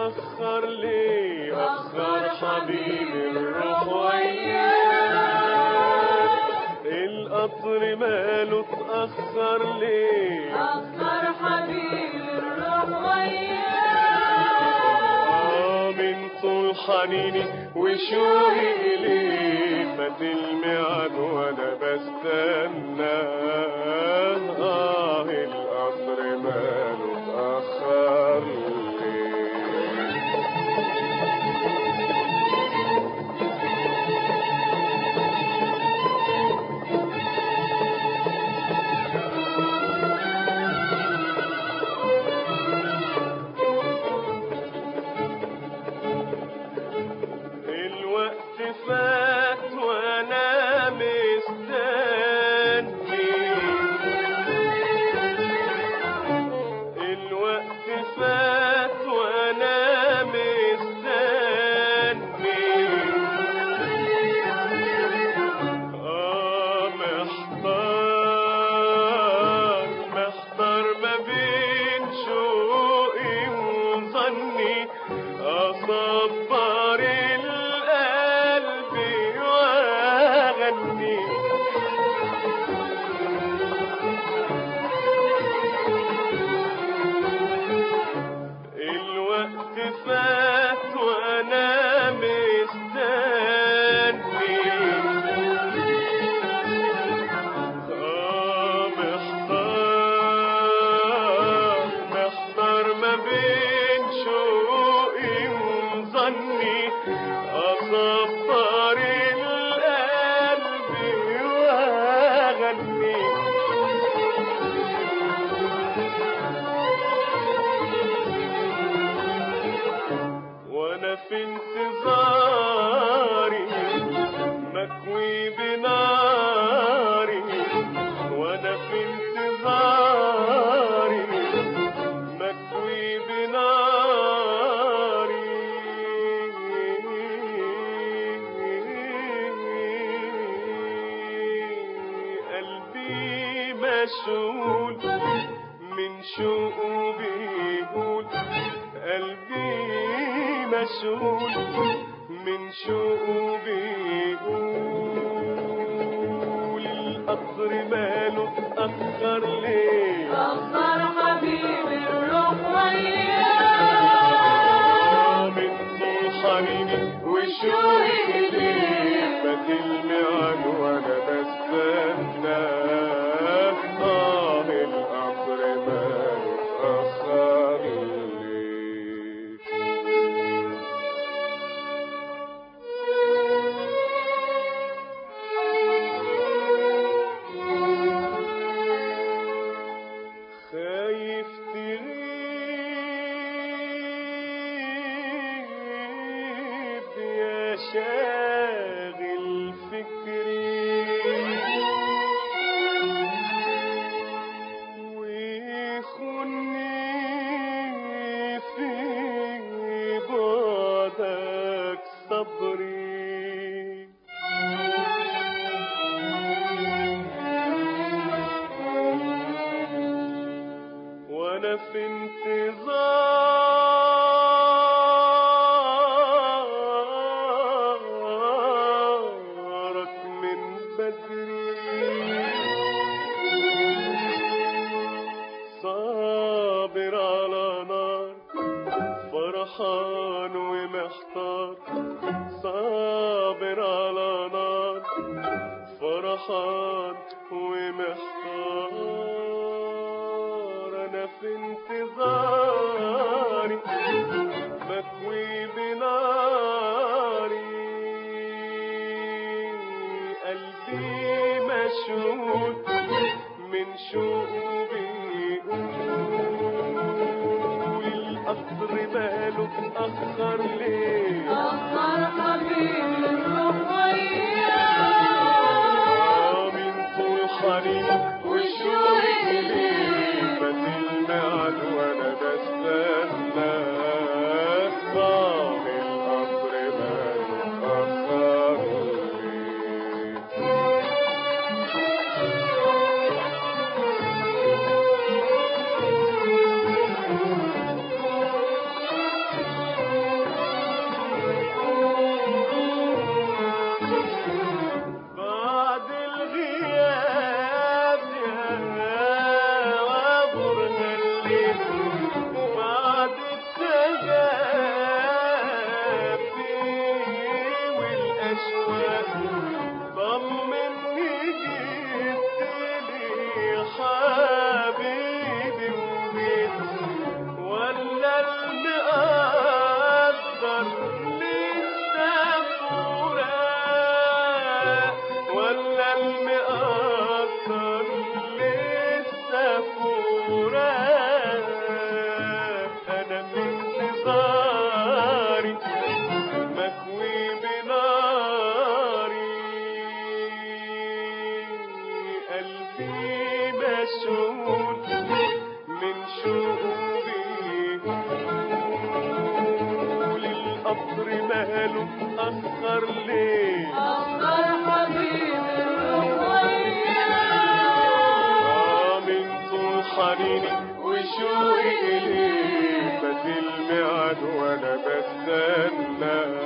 اتأخر ليه أخر حبيبي الروح وياه القطر ماله اتأخر ليه أخر حبيبي الروح وياه آه من طول حنيني وشوقي إليه فات الميعاد وأنا بستنى آه القطر ماله اتأخر ليه الوقت فات وانا مستني الوقت فات وانا مستني اه محتار محتار ما بين شوقي وظني أصبر القلب وأغني الوقت فات وأنا مستني آه محتار محتار ما بين شوقي وظني أصبر القلب وأغني وانا في انتظاري مكوي بناري وانا في انتظاري مكوي بناري قلبي مشغول من شوقه بيقول قلبي مشغول من شوقه بيقول القطر ماله اتأخر ليه أخر حبيبي الروح وياه آه من طول حنيني وشوقي ليه فات الميعاد وانا بستنى آه القطر ماله اتأخر ليه خايف تغيب يا شاغل فكري ويخني في بعدك صبري وانا في انتظارك من بدري صابر على نار فرحان ومحتار صابر على نار فرحان ومحتار انا في انتظاري بكوي بناري قلبي مشغول من شوقه بيقول القطر ماله اتأخر ليه أخر حبيبي الروح وياه آه من طول حنين فراق أنا في انتظاري مكوي بناري قلبي مشغول من شوقي قول القطر ماله أخر ليه أخر حبيبي الروح وياه آه من طول حنيني وشوقي إليه فات الميعاد وأنا بستنى